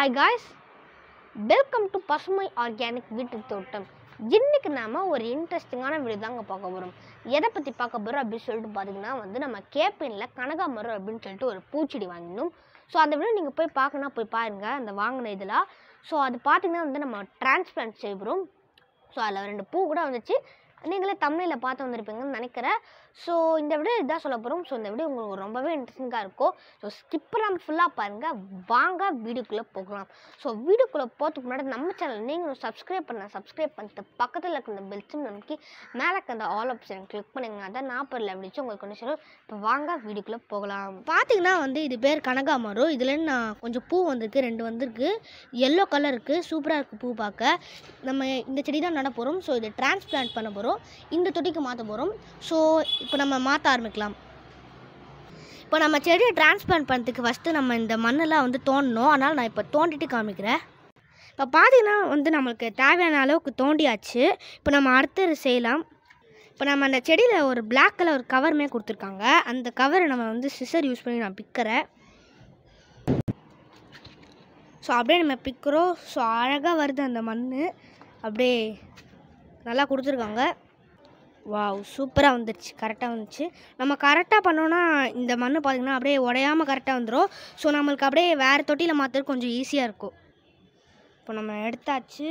hi guys welcome to Pasumai organic வீட்டு தோட்டம் இன்னைக்கு நாம ஒரு இன்ட்ரெஸ்டிங்கான வீடியோ தாங்க பார்க்க போகிறோம் எதை பற்றி பார்க்க போகிறோம் அப்படின்னு சொல்லிட்டு பார்த்தீங்கன்னா வந்து நம்ம கேப்பினில் கனகாமரம் அப்படின்னு சொல்லிட்டு ஒரு பூச்செடி வாங்கினோம் ஸோ அந்த வீடியோ நீங்கள் போய் பார்க்கணும் போய் பாருங்கள் அந்த வாங்கின இதில் ஸோ அது பார்த்தீங்கன்னா வந்து நம்ம டிரான்ஸ்பிளான்ட் செய்ய போகிறோம் ஸோ அதில் ரெண்டு பூ கூட வந்துச்சு நீங்களே தமிழில் பார்த்து வந்திருப்பீங்கன்னு நினைக்கிறேன் ஸோ இந்த வீடியோ இதான் சொல்ல போகிறோம் ஸோ இந்த வீடியோ உங்களுக்கு ரொம்பவே இன்ட்ரெஸ்டிங்காக இருக்கும் ஸோ ஸ்கிப் பண்ணாமல் ஃபுல்லாக பாருங்கள் வாங்க வீடியோக்குள்ளே போகலாம் ஸோ வீடியோக்குள்ளே போகிறதுக்கு முன்னாடி நம்ம சேனல் நீங்களும் சப்ஸ்கிரைப் பண்ண சப்ஸ்கிரைப் பண்ணிட்டு பக்கத்தில் இருக்க இந்த பெல் சிம் நமக்கு மேலே இருக்க அந்த ஆல் ஆப்ஷன் கிளிக் பண்ணுங்க அதான் நாற்பது லெவலிச்சு உங்களுக்கு கொண்டு சேரும் இப்போ வாங்க வீடியோக்குள்ளே போகலாம் பார்த்தீங்கன்னா வந்து இது பேர் கனகாமரம் இதுல நான் கொஞ்சம் பூ வந்திருக்கு ரெண்டு வந்திருக்கு எல்லோ கலர் இருக்குது சூப்பராக இருக்குது பூ பார்க்க நம்ம இந்த செடி தான் நட போகிறோம் ஸோ இதை டிரான்ஸ்பிளான்ட் பண்ண போகிறோம் இந்த தொட்டிக்கு மாற்ற போகிறோம் ஸோ இப்போ நம்ம மாற்ற ஆரம்பிக்கலாம் இப்போ நம்ம செடியை டிரான்ஸ்பிளான்ட் பண்ணுறதுக்கு ஃபஸ்ட்டு நம்ம இந்த மண்ணெல்லாம் வந்து தோண்டணும் அதனால் நான் இப்போ தோண்டிட்டு காமிக்கிறேன் இப்போ பார்த்தீங்கன்னா வந்து நம்மளுக்கு தேவையான அளவுக்கு தோண்டியாச்சு இப்போ நம்ம அடுத்தது செய்யலாம் இப்போ நம்ம அந்த செடியில் ஒரு Black கலர் ஒரு கவருமே கொடுத்துருக்காங்க அந்த கவரை நம்ம வந்து சிசர் யூஸ் பண்ணி நான் பிக்கிறேன் ஸோ அப்படியே நம்ம பிக்கிறோம் ஸோ அழகாக வருது அந்த மண் அப்படியே நல்லா கொடுத்துருக்காங்க வாவ் சூப்பராக வந்துடுச்சு கரெக்டாக வந்துச்சு நம்ம கரெக்டாக பண்ணோன்னா இந்த மண் பார்த்திங்கன்னா அப்படியே உடையாமல் கரெக்டாக வந்துடும் ஸோ நம்மளுக்கு அப்படியே வேறு தொட்டியில் மாற்றுறது கொஞ்சம் ஈஸியாக இருக்கும் இப்போ நம்ம எடுத்தாச்சு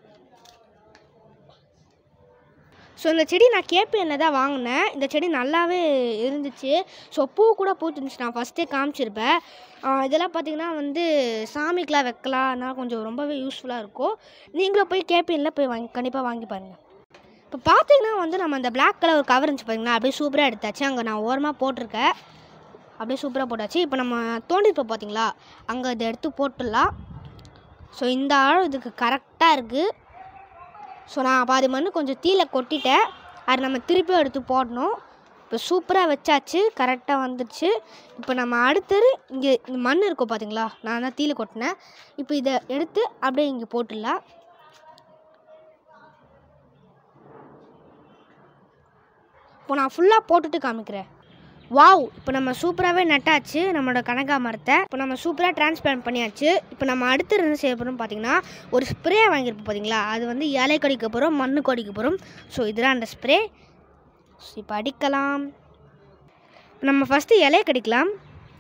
ஸோ இந்த செடி நான் கேபிஎன்ல தான் வாங்கினேன் இந்த செடி நல்லாவே இருந்துச்சு ஸோ பூ கூட பூத்துருந்துச்சு நான் ஃபஸ்ட்டே காமிச்சிருப்பேன் ஆஹ் இதெல்லாம் பார்த்திங்கன்னா வந்து சாமிக்கெலாம் வைக்கலாம் அதனால் கொஞ்சம் ரொம்பவே யூஸ்ஃபுல்லாக இருக்கும் நீங்களும் போய் கேபிஎன்ல போய் வாங்கி கண்டிப்பாக வாங்கி பாருங்கள் இப்போ பார்த்தீங்கன்னா வந்து நம்ம அந்த Black கலர் ஒரு கவர் இருந்துச்சு பார்த்தீங்களா அப்படியே சூப்பராக எடுத்தாச்சு அங்கே நான் ஓரமாக போட்டிருக்கேன் அப்படியே சூப்பராக போட்டாச்சு இப்போ நம்ம தோண்டிருப்போம் பார்த்தீங்களா அங்கே இதை எடுத்து போட்டுடலாம் ஸோ இந்த ஆழம் இதுக்கு கரெக்டாக இருக்குது ஸோ நான் பாதி மண் கொஞ்சம் தீல கொட்டிட்டேன் அது நம்ம திருப்பி எடுத்து போடணும் இப்போ சூப்பராக வச்சாச்சு கரெக்டாக வந்துடுச்சு இப்போ நம்ம அடுத்தது இங்கே இந்த மண் இருக்கும் பார்த்தீங்களா நான் தான் தீல கொட்டினேன் இப்போ இதை எடுத்து அப்படியே இங்கே போட்டுடலாம் இப்போ நான் ஃபுல்லாக போட்டுட்டு காமிக்கிறேன் வாவ் இப்போ நம்ம சூப்பராகவே நட்டாச்சு நம்மளோட கனகாமரத்தை இப்போ நம்ம சூப்பராக டிரான்ஸ்பிளான்ட் பண்ணியாச்சு இப்போ நம்ம அடுத்து என்ன செய்ய போகிறோம் பார்த்தீங்கன்னா ஒரு ஸ்ப்ரே வாங்கியிருப்போம் பார்த்தீங்களா அது வந்து இலை கடிக்க போகிறோம் மண்ணு கடிக்க போகிறோம் ஸோ இதுதான் அந்த ஸ்ப்ரே இப்போ அடிக்கலாம் நம்ம ஃபஸ்ட்டு இலையை கடிக்கலாம்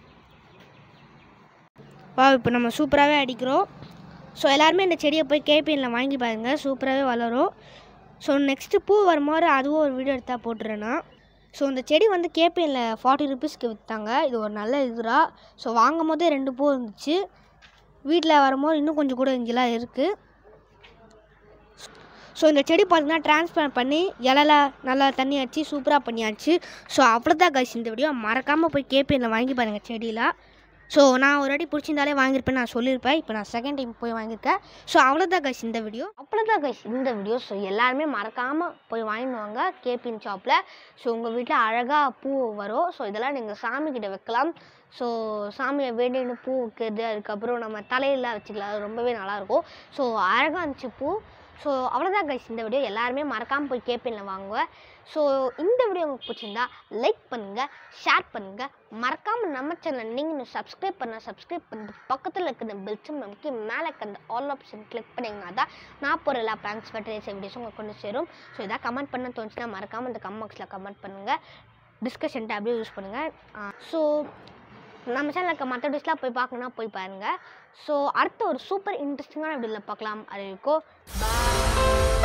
வா இப்போ நம்ம சூப்பராகவே அடிக்கிறோம் ஸோ எல்லாருமே இந்த செடியை போய் கேபிஎனில் வாங்கி பாருங்கள் சூப்பராகவே வளரும் ஸோ நெக்ஸ்ட்டு பூ வரும்போது அதுவும் ஒரு வீடியோ எடுத்தால் போட்டுறேன்னா ஸோ இந்த செடி வந்து கேபிஎனில் ஃபார்ட்டி ருபீஸ்க்கு விற்றாங்க இது ஒரு நல்ல இதுரா ஸோ வாங்கும் போதே ரெண்டு பூ இருந்துச்சு வீட்டில் வரும்போது இன்னும் கொஞ்சம் கூட இங்கெல்லாம் இருக்குது ஸோ இந்த செடி பார்த்தீங்கன்னா டிரான்ஸ்பிளான்ட் பண்ணி இலைல நல்லா தண்ணி அடிச்சு சூப்பராக பண்ணியாச்சு ஸோ அவ்வளோதான் கைஸ் இந்த வீடியோ மறக்காமல் போய் கேபிஎனில் வாங்கி பாருங்கள் செடியில் ஸோ நான் ஒரு வாட்டி பிடிச்சிருந்தாலே வாங்கியிருப்பேன் நான் சொல்லியிருப்பேன் இப்போ நான் செகண்ட் டைம் போய் வாங்கியிருக்கேன் ஸோ அவ்வளோதான் கைஸ் இந்த வீடியோ அவ்வளோதான் கைஸ் இந்த வீடியோ ஸோ எல்லாருமே மறக்காமல் போய் வாங்கிட்டு வாங்க கேபின் ஷாப்பில் ஸோ உங்கள் வீட்டில் அழகாக பூ வரும் ஸோ இதெல்லாம் நீங்கள் சாமி கிட்ட வைக்கலாம் ஸோ சாமியை வேண்டின்னு பூ வைக்கிறது அதுக்கப்புறம் நம்ம தலையெல்லாம் வச்சுக்கலாம் அது ரொம்பவே நல்லாயிருக்கும் ஸோ அழகாக இருந்துச்சு பூ ஸோ அவ்வளோதான் கைஸ் இந்த வீடியோ எல்லாருமே மறக்காமல் போய் கேபினில் வாங்குங்க ஸோ இந்த வீடியோ உங்களுக்கு பிடிச்சிருந்தா லைக் பண்ணுங்கள் ஷேர் பண்ணுங்கள் மறக்காமல் நம்ம சேனல் நீங்கள் சப்ஸ்கிரைப் பண்ண சப்ஸ்கிரைப் பண்ணிட்டு பக்கத்தில் இருக்கிற பெல் சிம் நமக்கு மேலே இருக்க அந்த ஆல் ஆப்ஷன் கிளிக் பண்ணிங்கன்னா தான் நான் போகிற எல்லா பிளான்ஸ் ஃபர்டிலைசர் வீடியோஸும் உங்களுக்கு கொண்டு சேரும் ஸோ இதாக கமெண்ட் பண்ண தோணுச்சுன்னா மறக்காமல் இந்த கமெண்ட் பாக்ஸில் கமெண்ட் பண்ணுங்கள் டிஸ்கஷன் டேப்லேயும் யூஸ் பண்ணுங்கள் ஸோ நம்ம சேனலில் இருக்க மற்ற வீடியோஸ்லாம் போய் பார்க்கணுன்னா போய் பாருங்கள் ஸோ அடுத்த ஒரு சூப்பர் இன்ட்ரெஸ்டிங்கான வீடியோவில் பார்க்கலாம் அது இருக்கும் பாய்